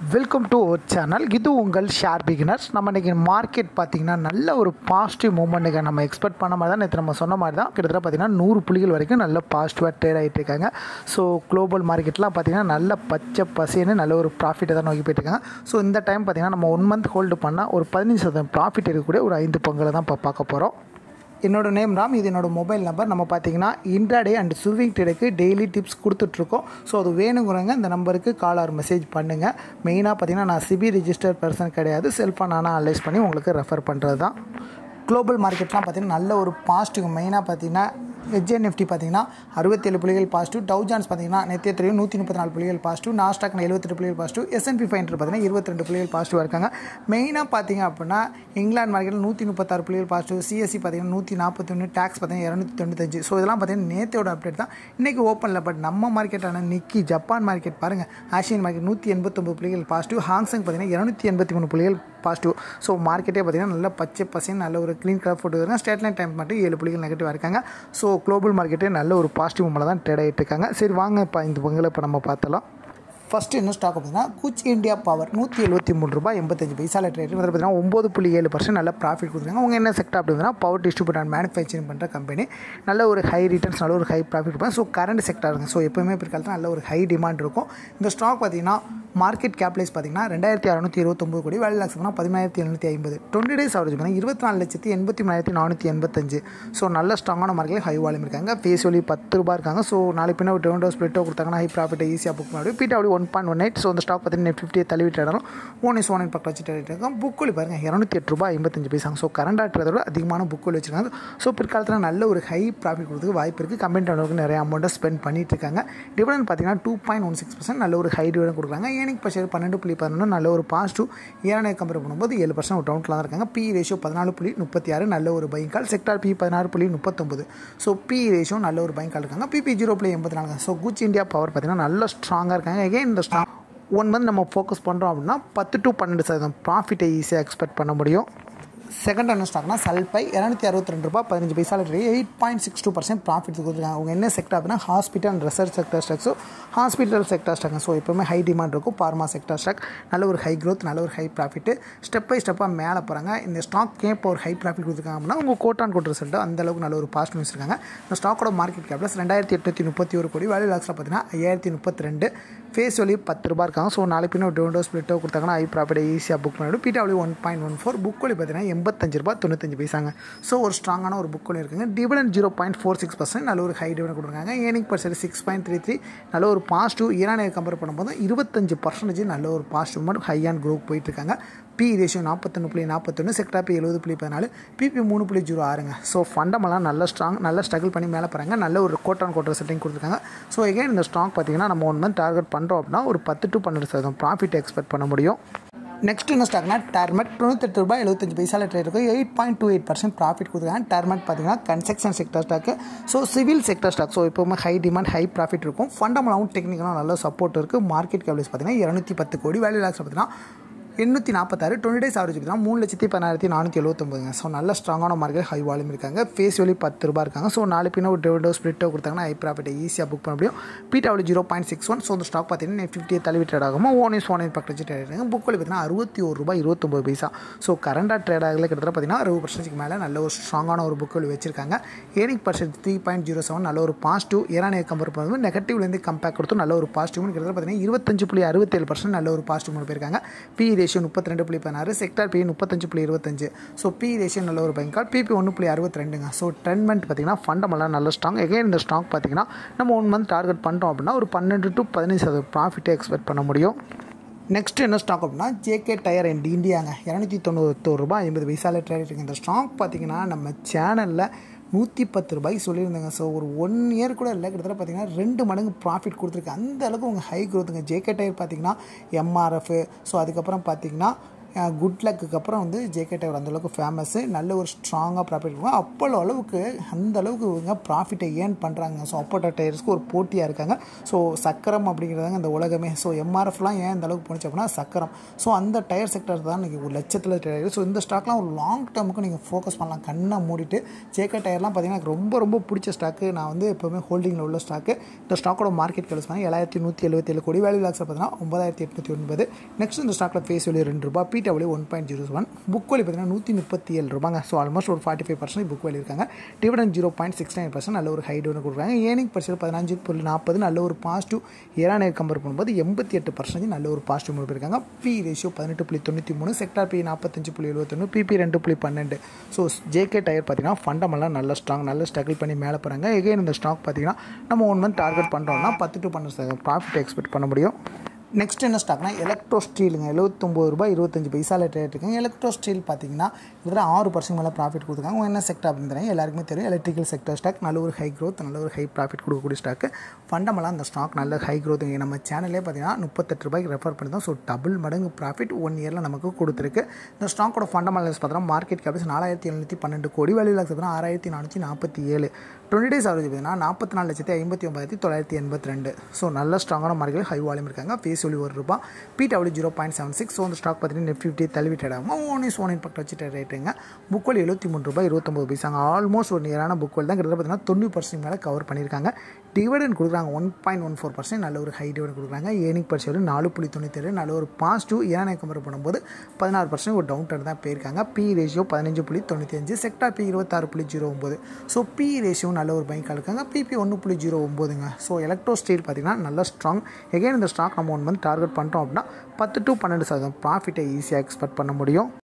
welcome to our channel இது உங்கள் share beginners நம்ம இன்றைக்கி மார்க்கெட் பார்த்திங்கன்னா நல்ல ஒரு பாசிட்டிவ் மூமெண்ட்டுங்க நம்ம எக்ஸ்பெக்ட் பண்ண மாதிரி தான் நேற்று நம்ம சொன்ன மாதிரி தான் கிட்டத்தட்ட பார்த்திங்கன்னா நூறு புள்ளிகள் வரைக்கும் நல்ல பாசிட்டிவாக ட்ரேட் ஆகிட்டு இருக்காங்க ஸோ குளோபல் மார்க்கெட்லாம் பார்த்திங்கன்னா நல்ல பச்சை பசேன்னு நல்ல ஒரு ப்ராஃபிட்டை தான் நோக்கி போயிட்டு இருக்காங்க ஸோ இந்த டைம் பார்த்திங்கன்னா நம்ம ஒன் மந்த் ஹோல்டு பண்ணால் ஒரு பதினஞ்சு சதவீதம் ப்ராஃபிட் இருக்கக்கூடிய ஒரு ஐந்து பங்குகளை தான் இப்போ பார்க்க போகிறோம் என்னோட நேம் ராம் இது என்னோட மொபைல் நம்பர் நம்ம பார்த்தீங்கன்னா இன்ட்ராடே அண்ட் ஸ்விவிங் ட்ரேடுக்கு டெய்லி டிப்ஸ் கொடுத்துட்ருக்கோம் ஸோ அது வேணுங்கிறவங்க இந்த நம்பருக்கு கால் ஆர் மெசேஜ் பண்ணுங்கள் மெயினாக பார்த்தீங்கன்னா நான் சிபி ரிஜிஸ்டர் பர்சன் கிடையாது செல்ஃபாக நானாக அனலைஸ் பண்ணி உங்களுக்கு ரெஃபர் பண்ணுறது தான் குளோபல் மார்க்கெட்லாம் பார்த்தீங்கன்னா நல்ல ஒரு பாசிட்டிவ் மெயினாக பார்த்தீங்கன்னா ஹெச்என் நிஃப்டி பார்த்தீங்கன்னா அறுபத்தேழு புள்ளிகள் பாசிட்டிவ் டவுஜான்ஸ் பார்த்தீங்கன்னா நேற்று தெரியும் நூற்றி முப்பத்தி நாலு புள்ளிகள் பாசிட்டிவ் நாஸ்டாக் எழுபத்தெட்டு புள்ளிகள் பாசிட்டிவ் எஸ்என்பி ஃபைவ் ஹண்ட்ரட் பார்த்தீங்கன்னா இருபத்தி ரெண்டு புள்ளிகள் பாசிட்டிவாக இருக்காங்க மெயினாக பார்த்தீங்க அப்படின்னா இங்கிலாந்து மார்க்கெட்டில் நூற்றி முப்பத்தாறு புள்ளிகள் பாசிட்டிவ் சிஎஸ்சி பார்த்தீங்கன்னா நூற்றி நாற்பத்தொன்று டேக்ஸ் பார்த்தீங்கன்னா இரநூத்தி தொண்ணூத்தஞ்சு ஸோ இதெல்லாம் பார்த்தீங்கன்னா நேற்றோட அப்டேட் தான் இன்றைக்கி ஓப்பனில் பட் நம்ம மார்க்கெட்டான நிக்கி ஜப்பான் மார்க்கெட் பாருங்கள் ஆசியன் மார்க்கெட் நூற்றி எண்பத்தொம்பது புள்ளிகள் பாசிட்டிவ் ஹாங்ஸங் பார்த்தீங்கன்னா இரநூத்தி எண்பத்தி மூணு புள்ளிகள் பாசிட்டிவ் ஸோ மார்க்கெட்டே பார்த்தீங்கன்னா நல்ல பச்சை பசங்க நல்ல ஒரு க்ளீன் கலர் போட்டு இருக்காங்க ஸ்டேட் லைன் டைம் மட்டும் ஏழு புள்ளிகள் நெகட்டிவாக இருக்காங்க ஸோ குளோபல் மார்க்கெட்டே நல்ல ஒரு பாசிட்டிவ் மேலே தான் ட்ரேட் ஆகிட்டு இருக்காங்க சரி வாங்க இப்போ இந்த பங்குல இப்போ நம்ம பார்த்தலாம் ஃபஸ்ட்டு என்ன ஸ்டாக் பார்த்தீங்கன்னா குச் இந்தியா பவர் நூற்றி எழுபத்தி மூணு ரூபாய் எண்பத்தஞ்சு பைசால ட்ரேட் வந்து பார்த்தீங்கன்னா ஒம்பது புள்ளி ஏழு பர்சன்ட் நல்ல ப்ராஃபிட் கொடுத்துருக்காங்க அவங்க என்ன செக்டர் அப்படின்னா பவர் டிஸ்ட்ரிபியூட் அண்ட் மேனுஃபேக்சரிங் பண்ணுற கம்பெனி நல்ல ஒரு ஹை ரிட்டர்ன்ஸ் நல்ல ஒரு ஹை ப்ராஃபிட் இருப்பாங்க ஸோ கரண்ட் செக்டர் இருக்கும் ஸோ எப்போயுமே பிற்காலத்தில் நல்ல ஒரு ஹை டிமாண்ட் இருக்கும் இந்த ஸ்டாக் பார்த்தீங்கன்னா மார்க்கெட் கேப்லைஸ் பார்த்தீங்கன்னா ரெண்டாயிரத்தி அறநூற்றி இருபத்தொம்பது கோடி வேலை லாக்ஸ் பண்ணால் பதினாயிரத்தி எழுநூற்றி ஐம்பது டுவெண்ட்டி டேஸ் அவரேஜ் பார்த்தீங்கன்னா இருபத்தி நாலு லட்சத்தி எண்பத்தி மூணாயிரத்தி நானூற்றி எண்பத்தஞ்சு ஸோ நல்ல ஸ்ட்ராங்கான மார்க்கெட்டில் ஹை வால்யூம் இருக்காங்க ஃபேஸ் ஒலி பத்து ரூபா இருக்காங்க ஸோ நாலு பின்ன ஒரு டோண்டோ ஸ்பிளிட்டோ கொடுத்தாங்கன்னா ஹை ப்ராஃபிட்டை ஈஸியாக புக் பண்ணி PDW one point one eight so அந்த ஸ்டாக் பார்த்தீங்கன்னா ஃபிஃப்டியை தள்ளிவிட்டு இடம் ஒன் இஸ் ஒன் பக்கம் வச்சுட்டு இருக்கோம் புக் ஒலி பாருங்கள் இரநூத்தி எட்டு ரூபாய் ஐம்பத்தஞ்சு பைசாங்க ஸோ கரண்ட் ஆட்டுறதோட அதிகமான புக் ஒலி வச்சுருக்காங்க ஸோ பிற்காலத்தில் நல்ல ஒரு ஹை ப்ராஃபிட் கொடுத்துக்கு வாய்ப்பு இருக்குது கம்பெனி அளவுக்கு நிறைய அமௌண்ட்டை ஸ்பெண்ட் பண்ணிட்டு இருக்காங்க டிவிடன் பார்த்தீங்கன்னா two point one six percent நல்ல ஒரு ஹை டிவிடன் கொடுக்குறாங்க ஏனிக் பர்சன்ட் பன்னெண்டு புள்ளி பதினொன்று நல்ல ஒரு பாசிட்டிவ் ஏழனை கம்பேர் பண்ணும்போது ஏழு பர்சன்ட் ஒரு டவுனில் தான் இருக்காங்க பி ரேஷியோ பதினாலு புள்ளி முப்பத்தி ஆறு நல்ல ஒரு பைக் கால் செக்டார் பி பதினாறு புள்ளி முப்பத்தொம்பது ஸோ பி ரேஷியோ நல்ல ஒரு பைக் கால் இருக்காங்க பிபி ஜீரோ புள்ளி எண்பத்தி நாலு ஸோ குச் இந்தியா பவர் பார்த்தீங்கன்னா நல்ல ஸ்ட்ராங்காக இருக்காங்க எகைன் இந்த ஸ்ட்ராங் ஒன் மந்த் நம்ம ஃபோக்கஸ் பண்ணுறோம் அப்படின்னா பத்து டு பன்னெண்டு சதவீதம் ப்ராஃபிட்டை ஈஸியாக எக்ஸ்பெக்ட் பண்ண முடியும் செகண்ட் என்ன ஸ்டாக்னா சல்பை இரநூத்தி அறுபத்தி ரெண்டு ரூபா பதினஞ்சு பைசா litre eight point six two percent profit கொடுத்துருக்காங்க அவங்க என்ன செக்டர் அப்படின்னா ஹாஸ்பிட்டல் அண்ட் ரிசர்ச் செக்டர் ஸ்டாக்ஸோ ஹாஸ்பிட்டல் செக்டர் ஸ்டாக் ஸோ எப்போவுமே ஹை டிமாண்ட் இருக்கும் பார்மா செக்டர் ஸ்டாக் நல்ல ஒரு ஹை க்ரோத் நல்ல ஒரு ஹை ப்ராஃபிட்டு ஸ்டெப் பை ஸ்டெப்பாக மேலே போகிறாங்க இந்த ஸ்டாக் ஏன் இப்போ ஒரு ஹை ப்ராஃபிட் கொடுத்துருக்காங்க அப்படின்னா உங்கள் கோட் ஆன் கோட் ரிசல்ட்டு அந்தளவுக்கு நல்ல ஒரு பாசிட்டிவ் வச்சுருக்காங்க இந்த ஸ்டாக்கோட மார்க்கெட் கேப்லஸ் ரெண்டாயிரத்தி எட்நூற்றி முப்பத்தி ஒரு கோடி வேல்யூ லாக்ஸில் பார்த்தீங்கன்னா ஐயாயிரத்தி முப்பத்தி ரெண்டு ஃபேஸ் வலி பத்து ரூபா இருக்காங்க ஸோ நாலு பின்ன டோண்டோ ஸ்பிளிட்டோ கொடுத்தாங்கன்னா ஹை ப்ராஃபிட்டை ஈஸியாக புக் பண்ணிவிடும் PW one point one four book வழி பார்த்தீங்கன்னா எண்பத்தஞ்சு ரூபா தொண்ணூத்தஞ்சு பைசாங்க ஸோ ஒரு ஸ்ட்ராங்கான ஒரு புக் ஒன்று இருக்குங்க dividend zero point four six percent நல்ல ஒரு ஹை டிவிடன் கொடுக்குறாங்க ஏனிங் percent six point three three நல்ல ஒரு பாசிட்டிவ் ஈரானியை கம்பேர் பண்ணும்போது இருபத்தஞ்சு பர்சன்டேஜ் நல்ல ஒரு பாசிட்டிவ் மட்டும் ஹை அண்ட் க்ரோத் போயிட்டு இருக்காங்க பி ரேஷியோ நாற்பத்தொன்று புள்ளி நாற்பத்தொன்று செக்டா பி எழுபது புள்ளி பதினாலு பிபி மூணு புள்ளி ஜீரோ ஆறுங்க ஸோ ஃபண்டமெல்லாம் நல்ல ஸ்ட்ராங் நல்ல ஸ்ட்ரகிள் பண்ணி மேலே போகிறாங்க நல்ல ஒரு கோட் ஆன் கோட்டர் செட்டிங் கொடுத்துருக்காங்க ஸோ எகைன் இந்த ஸ்டாக் பார்த்தீங்கன்னா நம்ம ஒன் மந்த் டார்கெட் பண்ணுறோம் அப்படின்னா ஒரு பத்து டு பன்னெண்டு சதவீதம் ப்ராஃபிட் எக்ஸ்பெக்ட் பண்ண முடியும் நெக்ஸ்ட் என்ன ஸ்டாக்னா டர்மெட் தொண்ணூத்தெட்டு ரூபாய் எழுபத்தஞ்சு பைசாவில் ட்ரேட் இருக்கும் eight point two eight percent profit கொடுத்துருக்காங்க டர்மெட் பார்த்தீங்கன்னா construction sector stock so civil sector stock so எப்போவுமே ஹை டிமாண்ட் ஹை ப்ராஃபிட் இருக்கும் ஃபண்டமெண்டாகவும் டெக்னிக்கலாகவும் நல்ல சப்போர்ட் இருக்குது மார்க்கெட் கேபிள்ஸ் பார்த்தீங்கன்னா இரநூத்தி பத்து கோடி வேல்யூ லாக்ஸ் பார்த்தீங்கன்னா எண்ணூற்றி நாற்பத்தாறு டுவெண்ட்டி டேஸ் ஆவரேஜ் பார்த்தீங்கன்னா மூணு லட்சத்தி பதினாயிரத்தி நானூற்றி எழுபத்தொம்பதுங்க ஸோ நல்ல ஸ்ட்ராங்கான மார்க்கெட் ஹை வால்யூம் இருக்காங்க ஃபேஸ் வேலி பத்து ரூபா இருக்காங்க ஸோ நாலு பின்ன ஒரு டிவிடோ ஸ்பிரிட்டோ கொடுத்தாங்கன்னா ஹை ப்ராஃபிட்டை ஈஸியாக புக் பண்ண முடியும் PW zero point six one so அந்த ஸ்டாக் பார்த்தீங்கன்னா ஃபிஃப்டியை தள்ளி ட்ரேட் ஆகும் ஓன் இஸ் ஒன் பக்கம் வச்சு ட்ரேட் ஆகும் புக் வழி பார்த்தீங்கன்னா அறுபத்தி ஒரு ரூபாய் இருபத்தொம்பது பைசா ஸோ கரண்டாக ட்ரேட் ஆகல கிட்டத்தட்ட பார்த்தீங்கன்னா அறுபது பர்சன்ட்டுக்கு மேலே நல்ல ஒரு ஸ்ட்ராங்கான ஒரு புக் வழி வச்சிருக்காங்க earning percent three point zero seven நல்ல ஒரு பாசிட்டிவ் ஈரானியை கம்பேர் பண்ணும்போது நெகட்டிவ்லேருந்து கம்பேர் கொடுத்து நல்ல ஒரு பாசிட்டிவ் கிட்டத்தட்ட பார்த்தீங்கன்னா இருபத்தஞ்சு புள்ளி அறுபத்தேழு பர்சன்ட் நல்ல ஒரு பாசிட்டிவ் போயிருக்காங்க பி ரேஷியோ முப்பத்தி ரெண்டு புள்ளி பதினாறு செக்டார் பி முப்பத்தஞ்சு புள்ளி இருபத்தஞ்சு ஸோ பி ரேஷியோ நல்ல ஒரு பைக் கார்டு பிபி ஒன்று புள்ளி அறுபத்தி ரெண்டுங்க ஸோ ட்ரெண்ட்மெண்ட் பார்த்தீங்கன்னா ஃபண்டமெல்லாம் நல்ல ஸ்ட்ராங் எகைன் இந்த ஸ்டாக் பார்த்தீங்கன்னா நம்ம ஒன் மந்த் டார்கெட் பண்ணுறோம் அப்படின்னா ஒரு பன்னெண்டு டு பதினஞ்சு சதவீதம் ப்ராஃபிட்டை எக்ஸ்பெக்ட் பண்ண முடியும் நெக்ஸ்ட் என்ன ஸ்டாக் அப்படின்னா ஜேகே டயர் அண்ட் இந்தியாங்க இரநூத்தி தொண்ணூத்தோரு ரூபாய் ஐம்பது பைசாவில் ட்ரேட் இருக்குது இந்த ஸ்டாக் பார்த்தீங்கன்னா நம்ம சேனலில் நூற்றி பத்து ரூபாய்க்கு சொல்லியிருந்தாங்க ஸோ ஒரு ஒன் இயர் கூட இல்லை கிட்டத்தட்ட பார்த்தீங்கன்னா ரெண்டு மடங்கு ப்ராஃபிட் கொடுத்துருக்கு அந்த அளவுக்கு உங்கள் ஹை க்ரோத்துங்க ஜேகே டயர் பார்த்தீங்கன்னா எம்ஆர்எஃப் ஸோ அதுக்கப்புறம் பார்த்தீங்கன்னா குட் லக்குக்கு அப்புறம் வந்து ஜேகே டயர் அந்தளவுக்கு ஃபேமஸ்ஸு நல்ல ஒரு ஸ்ட்ராங்காக ப்ராஃபிட் இருக்கும் அப்போலோ அளவுக்கு அந்த அளவுக்கு இவங்க ப்ராஃபிட்டை ஏர்ன் பண்ணுறாங்க ஸோ அப்போட்டோ டயர்ஸ்க்கு ஒரு போட்டியாக இருக்காங்க ஸோ சக்கரம் அப்படிங்கிறதாங்க இந்த உலகமே ஸோ எம்ஆர்எஃப்லாம் ஏன் இந்த அளவுக்கு போணுச்சு அப்படின்னா சக்கரம் ஸோ அந்த டயர் செக்டர் தான் இன்றைக்கி ஒரு லட்சத்தில் டயர் ஸோ இந்த ஸ்டாக்லாம் ஒரு லாங் டேர்முக்கு நீங்கள் ஃபோக்கஸ் பண்ணலாம் கண்ணை மூடிட்டு ஜேகே டயர்லாம் பார்த்தீங்கன்னா எனக்கு ரொம்ப ரொம்ப பிடிச்ச ஸ்டாக்கு நான் வந்து எப்போவுமே ஹோல்டிங்கில் உள்ள ஸ்டாக்கு இந்த ஸ்டாக்கோட மார்க்கெட் கேள்வி பண்ணி ஏழாயிரத்தி நூற்றி எழுபத்தேழு கோடி வேல்யூ லாக்ஸில் பார்த்தீங்கன்னா ஒன்பதாயிரத்தி எட்நூற்றி ஒன்பது நெக்ஸ்ட் இந்த ஸ்டாக்கில் ஃபேஸ் வேல்யூ ரெண்டு ரூபா PW one point zero one book value பார்த்தீங்கன்னா நூற்றி முப்பத்தி ஏழு ரூபாங்க ஸோ ஆல்மோஸ்ட் ஒரு forty five percent book value இருக்காங்க dividend zero point six nine percent நல்ல ஒரு ஹைட் ஒன்று கொடுக்குறாங்க ஏனிங் பர்சன்ட் பதினஞ்சு புள்ளி நாற்பது நல்ல ஒரு பாசிட்டிவ் ஏழாயிரம் கம்பேர் பண்ணும்போது எண்பத்தி எட்டு பர்சன்டேஜ் நல்ல ஒரு பாசிட்டிவ் மூவ் இருக்காங்க பி ரேஷியோ பதினெட்டு புள்ளி தொண்ணூற்றி மூணு செக்டார் பி நாற்பத்தஞ்சு புள்ளி எழுபத்தொன்று பிபி ரெண்டு புள்ளி பன்னெண்டு ஸோ ஜேகே டயர் பார்த்தீங்கன்னா ஃபண்டமெல்லாம் நல்ல ஸ்ட்ராங் நல்ல ஸ்ட்ரகிள் பண்ணி மேலே போகிறாங்க எகைன் இந்த ஸ்டாக் பார்த்தீங்கன்னா நம்ம ஒன் மந்த் டார்கெட் பண்ணுறோம்னா பத்து டு பன்னெண்டு ப்ராஃபிட் எக்ஸ்பெக்ட் பண்ண முடியும் நெக்ஸ்ட் என்ன ஸ்டாக்னா எலக்ட்ரோ ஸ்டீலுங்க எழுபத்தொம்பது ரூபாய் இருபத்தஞ்சு பைசாவில் ட்ரேட் இருக்குங்க எலக்ட்ரோ ஸ்டீல் பார்த்தீங்கன்னா இதில் ஆறு பர்சன்ட் மேலே ப்ராஃபிட் கொடுத்துருக்காங்க என்ன செக்டர் அப்படின்னு தெரியும் எல்லாருக்குமே தெரியும் எலக்ட்ரிக்கல் செக்டர் ஸ்டாக் நல்ல ஒரு ஹை க்ரோத் நல்ல ஒரு ஹை ப்ராஃபிட் கொடுக்கக்கூடிய ஸ்டாக்கு ஃபண்டமெல்லாம் அந்த ஸ்டாக் நல்ல ஹை க்ரோத் நம்ம சேனலே பார்த்தீங்கன்னா முப்பத்தெட்டு ரூபாய்க்கு ரெஃபர் பண்ணி தான் ஸோ டபுள் மடங்கு ப்ராஃபிட் ஒன் இயரில் நமக்கு கொடுத்துருக்கு இந்த ஸ்டாக்கோட ஃபண்டமெண்டல்ஸ் பார்த்தீங்கன்னா மார்க்கெட் கேபிள்ஸ் நாலாயிரத்தி எழுநூற்றி பன்னெண்டு கோடி வேல்யூ லாக்ஸ் பார்த்தீங்கன்னா ஆறாயிரத்தி நானூற்றி நாற்பத்தி ஏழு டுவெண்ட்டி டேஸ் ஆவரேஜ் பார்த்தீங்கன்னா நாற்பத்தி நாலு லட்சத்தி ஐம்பத்தி ஒன்பதாயிரத்தி தொள்ளாயிரத்தி எண்பத்தி ரெண்டு ஸோ நல்ல ஸ்ட்ராங்கான மார்க்கெட் ஹை வால்யூம் இருக்காங்க ஃபேஸ் ஒலி ஒரு ரூபா PW zero point seven six so அந்த ஸ்டாக் பார்த்தீங்கன்னா நெட் ஃபிஃப்டி தள்ளி ட்ரேட் ஆகும் ஓன் இஸ் ஒன் இம்பெக்ட் வச்சு ட்ரேட் ரேட்டுங்க புக் வேல் எழுபத்தி மூணு ரூபாய் இருபத்தொம்பது பைசாங்க ஆல்மோஸ்ட் ஒரு நியரான புக் வேல் தான் கிட்டத்தட்ட பார்த்தீங்கன்னா தொண்ணூறு பர்சன்ட் மேலே கவர் பண்ணியிருக்காங்க டிவிடன் கொடுக்குறாங்க one point one four percent நல்ல ஒரு ஹை டிவிடன் கொடுக்குறாங்க ஏனிக் பர்சன்ட் நாலு புள்ளி தொண்ணூத்தேழு நல்ல ஒரு பாசிட்டிவ் ஏனை கம்பேர் பண்ணும்போது பதினாறு பர்சன்ட் ஒரு டவுன் டர்ன் தான் போயிருக்காங்க பி ரேஷியோ பதினஞ்சு புள்ளி தொண்ணூற்றி அஞ்சு செக்டா பி இருபத்தாறு புள்ளி ஜீரோ ஒம்பது ஸோ பி ரேஷியோ நல்ல ஒரு பைக்காக இருக்காங்க பிபி ஒன்று புள்ளி ஜீரோ ஒம்போதுங்க ஸோ எலக்ட்ரோ ஸ்டீல் பார்த்திங்கன்னா நல்ல ஸ்ட்ராங் எகைன் இந்த ஸ்டாக் நம்ம ஒன் மந்த் டார்கெட் பண்ணிட்டோம் அப்படின்னா பத்து டு பன்னெண்டு சதவீதம் ப்ராஃபிட்டை ஈஸியாக எக்ஸ்பெக்ட் பண்ண முடியும்